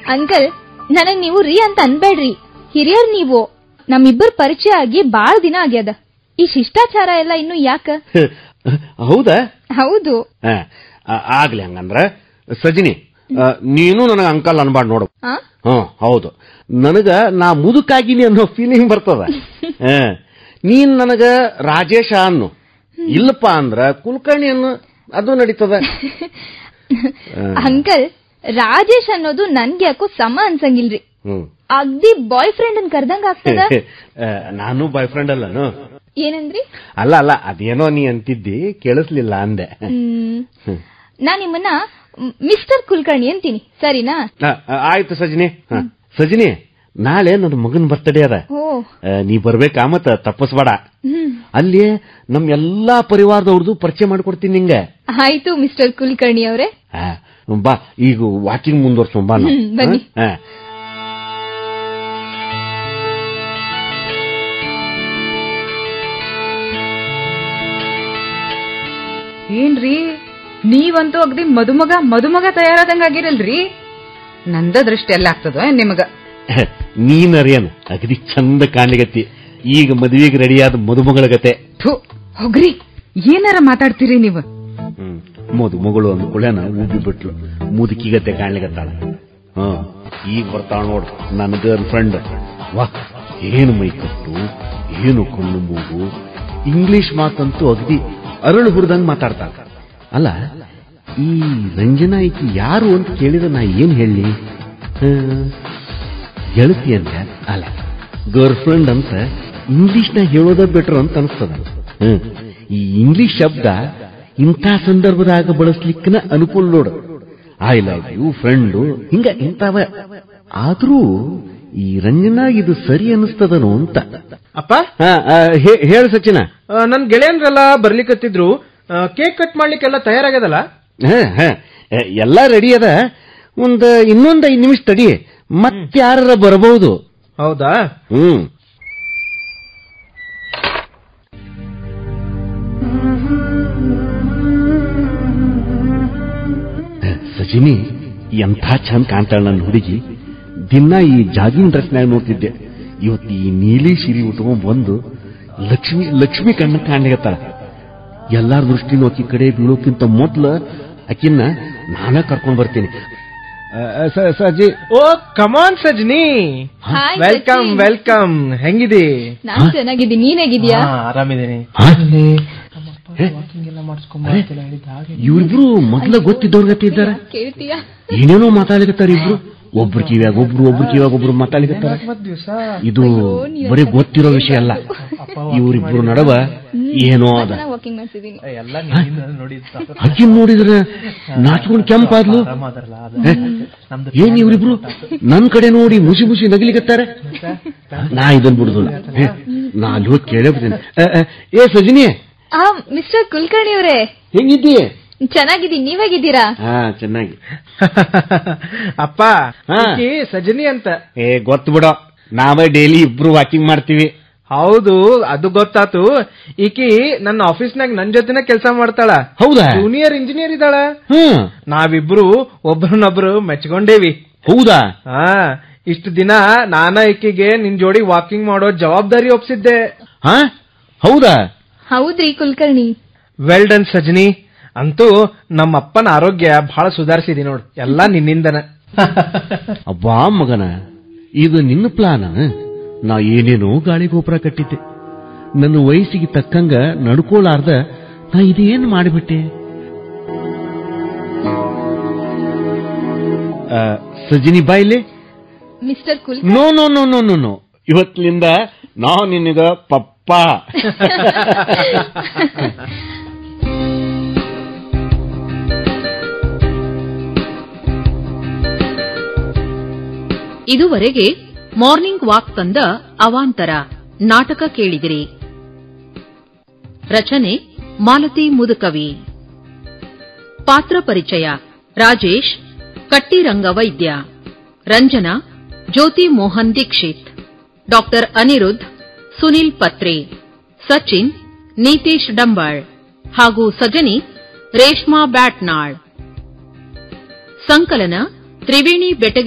Uncle ನನಗ್ ನೀವು ರೀ ಅಂತ ಅನ್ಬೇಡ್ರಿ ಹಿರಿಯರ್ ನೀವು ನಮ್ಮಿಬ್ಬರ್ ಪರಿಚಯ ಆಗಿ ಬಾಳ ದಿನ ಆಗ್ಯದ ಈ ಶಿಷ್ಟಾಚಾರ ಎಲ್ಲ ಇನ್ನು ಯಾಕ ಹೌದಾ ಹೌದು ಆ, ಆ, ಆಗ್ಲಿ ಹಂಗಂದ್ರ ಸಜಿನಿ ಆ, ನೀನು ನನಗೆ ಅಂಕಲ್ ಅನ್ಬಾರ್ದು ನೋಡು ಆ? ಹ್ಮ್ ಹೌದು ನನಗ ನಾ ಮುದುಕಾಗಿನಿ ಅನ್ನೋ ಫೀಲಿಂಗ್ ಬರ್ತದ ಆ, ನೀನ್ ನನಗ ರಾಜೇಶ ಅನ್ನು ಇಲ್ಲಪ್ಪ ಅಂದ್ರ ಕುಲಕರ್ಣಿ ಅನ್ನು ಅದು ನಡೀತದ ಅಂಕಲ್ ರಾಜೇಶ್ ಅನ್ನೋದು ನನ್ಗೆ ಯಾಕೋ ಸಮ ಅನ್ಸಂಗಿಲ್ರಿ ಹ್ಮ್ ಅಗ್ದಿ ಬಾಯ್ ಫ್ರೆಂಡ್ ಅನ್ ಕರ್ದಂಗ ಆಗ್ತದ ಆ, ನಾನು ಬಾಯ್ ಫ್ರೆಂಡ್ ಅಲ್ಲನು ಏನಂದ್ರಿ ಅಲ್ಲ ಅಲ್ಲ ಅದೇನೋ ನೀ ಅಂತಿದ್ದಿ ಕೇಳಿಸ್ಲಿಲ್ಲ ಅಂದೆ ಹ್ಮ್ ನಾ ನಿಮ್ಮನ್ನ ಮಿಸ್ಟರ್ ಕುಲಕರ್ಣಿ ಅಂತೀನಿ ಸರಿನಾ ಆ, ಆ, ಆಯ್ತು ಸಜಿನಿ ಹ. ಸಜಿನಿ ನಾಳೆ ನನ್ನ ಮಗನ ಬರ್ತಡೇ ಅದ ಓ ಆ, ನೀ ಬರ್ಬೇಕಾ ಮತ್ತ ತಪ್ಪಸ್ಬೇಡ ಹ್ಮ್ ಅಲ್ಲಿ ನಮ್ ಎಲ್ಲಾ ಪರಿವಾರದವ್ರದ್ದು ಪರಿಚಯ ಮಾಡ್ಕೊಡ್ತೀನಿ ನಿಂಗೆ ಆಯ್ತು ಮಿಸ್ಟರ್ ಕುಲಕರ್ಣಿ ಅವರೇ ಆ, ಬಾ ಈಗ ವಾಕಿಂಗ್ ಮುಂದುವರ್ಸೋಣ ಬಾ ನಾವು. ಹ್ಮ್, ಬನ್ನಿ. ಹ? ಆ. ಏನ್ರಿ ನೀವಂತೂ ಅಗ್ದಿ ಮದುಮಗ ಮದುಮಗ ತಯಾರಾದಂಗಾಗಿರಲ್ರಿ ನಂದ ದೃಷ್ಟಿ ಎಲ್ಲ ಆಗ್ತದ ನಿಮಗ ನೀನರೇನು ಅಗದಿ ಚಂದ ಕಾಣ್ಲಿಗತ್ತಿ ಈಗ ಮದುವೆಗೆ ರೆಡಿಯಾದ ಮದುಮಗಳ ಗತೆ ಥು ಹೋಗ್ರಿ ಏನಾರ ಮಾತಾಡ್ತೀರಿ ನೀವು ಹ್ಮ್ ಮದುಮಗಳು ಅಂದ್ಕೊಳ್ಳೇನ ಉಬ್ಬಿ ಬಿಟ್ಲು ಮುದುಕಿಗತೆ ಕಾಣ್ಲಿಗತ್ತಾಳ ಹ ಈಗ ಬರ್ತಾಳ ನೋಡು ನನ್ನ ಗರ್ಲ್ ಫ್ರೆಂಡ್ ವಾ ಏನು ಮೈಕಟ್ಟು ಏನು ಕಣ್ಣು ಮೂಗು ಇಂಗ್ಲಿಷ್ ಮಾತಂತೂ ಅಗದಿ ಅರಳು ಹುರಿದಂಗ್ ಮಾತಾಡ್ತಾಳ ಅಲ್ಲ ಈ ರಂಜನಾ ಈಕಿ ಯಾರು ಅಂತ ಕೇಳಿದ ನಾ ಏನ್ ಹೇಳಿ ಗೆಳತಿ ಅಂತ ಅಲ್ಲ ಗರ್ಲ್ ಫ್ರೆಂಡ್ ಅಂತ ಇಂಗ್ಲಿಷ್ನ ಹೇಳೋದ ಬೆಟರ್ ಅಂತ ಅನಿಸ್ತದ ಹ್ಮ್. ಈ ಇಂಗ್ಲಿಷ್ ಶಬ್ದ ಇಂಥ ಸಂದರ್ಭದಾಗ ಬಳಸ್ಲಿಕ್ಕನ ಅನುಕೂಲ ನೋಡು ಐ ಲವ್ ಯು ಫ್ರೆಂಡು ಹಿಂಗ ಇಂಥವ ಆದ್ರೂ ಈ ರಂಜನಾ ಇದು ಸರಿ ಅನಿಸ್ತದನು ಅಂತ ಅಪ್ಪ ಹಾ, ಆ, ಹೇ- ಹೇಳು ಸಚಿನ ಆ, ನನ್ ಗೆಳೆಯನ್ರೆಲ್ಲ ಬರ್ಲಿಕತ್ತಿದ್ರು ಕೇಕ್ ಕಟ್ ಮಾಡ್ಲಿಕ್ಕೆಲ್ಲ ತಯಾರಾಗ್ಯದಲ್ಲ ಹಾ, ಹಾ. ಎಲ್ಲ ರೆಡಿ ಅದ ಒಂದ್ ಇನ್ನೊಂದ್ ಐದ್ ನಿಮಿಷ ತಡಿ ಮತ್ತಾರ ಬರಬಹುದು ಹೌದಾ ಹ್ಮ್ ಸಜಿನಿ ಎಂಥ ಚಂದ ಕಾಣ್ತಾಳ ನನ್ನ ಹುಡುಗಿ ದಿನ ಈ ಜಾಗಿಂಗ್ ಡ್ರೆಸ್ನಾಗ ನೋಡ್ತಿದ್ದೆ ಇವತ್ತು ಈ ನೀಲಿ ಸೀರೆ ಉಟ್ಕೊಂಡ್ ಬಂದು ಲಕ್ಷ್ಮಿ ಲಕ್ಷ್ಮಿ ಕಣ್ಣ ಕಾಣ್ಲಿಕತ್ತಾಳ ಎಲ್ಲಾರ ದೃಷ್ಟಿನೂ ಆಕಿ ಕಡೆ ಬೀಳೋಕ್ಕಿಂತ ಮೊದ್ಲ ಆಕಿನ್ನ ನಾನ ಕರ್ಕೊಂಡ್ ಬರ್ತೀನಿ ಆ, ಸ- Saji oh come on Sajni Hi, welcome Sachin. Welcome ಹೆಂಗಿದಿ ನಾನ್ ಚೆನ್ನಾಗಿದ್ದೀನಿ ನೀನ್ ಹೇಗಿದ್ಯಾ ಹಾ, ಆರಾಮಿದ್ದೀನಿ ಹಾ? ಇವ್ರಿಬ್ರು ಮೊದ್ಲ ಗೊತ್ತಿದ್ದವ್ರ ಗತಿ ಇದ್ದಾರ ಕೇಳ್ತೀಯಾ ಏನೇನೋ ಮಾತಾಡ್ಲಿಕತ್ತಾರ ಇಬ್ರು ಒಬ್ರು ಕಿವ್ಯಾಗ ಒಬ್ರು ಒಬ್ರು ಕಿವ್ಯಾಗ ಒಬ್ರು ಮಾತಾಡ್ಲಿಕತ್ತಾರ ಇದು ಬರೀ ಗೊತ್ತಿರೋ ವಿಷಯ ಅಲ್ಲ ಇವ್ರಿಬ್ರು ನಡವ ಏನೋ ಅದ ವಾಕಿಂಗ್ ಮಾಡ್ತಿದ್ದೀನಿ ಅಕ್ಕಿನ್ ನೋಡಿದ್ರ ನಾಚ್ಕೊಂಡ್ ಕೆಂಪಾದ್ಲು ಹೇ, ಏನ್ ಇವ್ರಿಬ್ರು ನನ್ ಕಡೆ ನೋಡಿ ಮುಸಿ ಮುಸಿ ನಗಲಿಕತ್ತಾರ ನಾ ಇದನ್ ಬಿಡುದಿಲ್ಲ ಹೇ, ನಾ ಅಲ್ಲಿ ಹೋಗಿ ಕೇಳೇ ಬಿಡ್ತೀನಿ ಏ, ಏ, ಏ ಸಜಿನಿ ಆ ಮಿಸ್ಟರ್ ಕುಲಕರ್ಣಿ ಅವರೇ ಹೆಂಗಿದ್ದೀ ಚೆನ್ನಾಗಿದ್ದೀನಿ ನೀವ್ ಹೇಗಿದ್ದೀರಾ ಹಾ ಚೆನ್ನಾಗಿ ಅಪ್ಪ ಹಾ. ಈಕಿ ಸಜನಿ ಅಂತ ಏ ಗೊತ್ತು ಬಿಡೋ ನಾವೇ ಡೈಲಿ ಇಬ್ರು ವಾಕಿಂಗ್ ಮಾಡ್ತೀವಿ ಹೌದು ಅದು ಗೊತ್ತಾತು ಈಕಿ ನನ್ನ ಆಫೀಸ್ನಾಗ ನನ್ ಜೊತೆನೆ ಕೆಲಸ ಮಾಡ್ತಾಳ ಹೌದಾ ಜೂನಿಯರ್ ಇಂಜಿನಿಯರ್ ಇದ್ದಾಳ ಹ್ಮ್ ನಾವಿಬ್ರು ಒಬ್ರನ್ನೊಬ್ರು ಮೆಚ್ಕೊಂಡೇವಿ ಹೌದಾ ಹಾ ಇಷ್ಟು ದಿನ ನಾನ ಈಕಿಗೆ ನಿನ್ ಜೋಡಿ ವಾಕಿಂಗ್ ಮಾಡೋ ಜವಾಬ್ದಾರಿ ಒಪ್ಸಿದ್ದೆ ಹಾ ಹೌದಾ ಹೌದ್ರಿ ಕುಲಕರ್ಣಿ ವೆಲ್ ಡನ್ ಸಜನಿ ಅಂತೂ ನಮ್ಮ ಅಪ್ಪನ ಆರೋಗ್ಯ ಬಹಳ ಸುಧಾರಿಸಿದಿ ನೋಡು ಎಲ್ಲಾ ನಿನ್ನಿಂದನ ಅಬ್ಬಾ ಮಗನ ಇದು ನಿನ್ನ ಪ್ಲಾನ ನಾ ಏನೇನೋ ಗಾಳಿ ಗೋಪುರ ಕಟ್ಟಿದ್ದೆ ನನ್ನ ವಯಸ್ಸಿಗೆ ತಕ್ಕಂಗ ನಡ್ಕೋಲಾರ್ದ ನಾ ಇದೇನ್ ಮಾಡಿಬಿಟ್ಟೆ ಆ, ಸಜಿನಿ ಬಾಯ್ಲೆ mister cool no no no no no no ಇವತ್ತಿನಿಂದ ನಾವು ನಿನಗ ಪಪ್ಪ ಇದುವರೆಗೆ ಮಾರ್ನಿಂಗ್ ವಾಕ್ ತಂದ ಅವಾಂತರ ನಾಟಕ ಕೇಳಿದಿರಿ ರಚನೆ ಮಾಲತಿ ಮುದುಕವಿ ಪಾತ್ರ ಪರಿಚಯ ರಾಜೇಶ್ ಕಟ್ಟಿರಂಗ ವೈದ್ಯ ರಂಜನಾ ಜ್ಯೋತಿ ಮೋಹನ್ ದೀಕ್ಷಿತ್ ಡಾಕ್ಟರ್ ಅನಿರುದ್ಧ್ ಸುನಿಲ್ ಪತ್ರೆ ಸಚಿನ್ ನೀತೇಶ್ ಡಂಬಾಳ್ ಹಾಗೂ ಸಜನಿ ರೇಷ್ಮಾ ಬ್ಯಾಟ್ನಾಳ್ ಸಂಕಲನ ತ್ರಿವೇಣಿ ಬೆಟಗೆ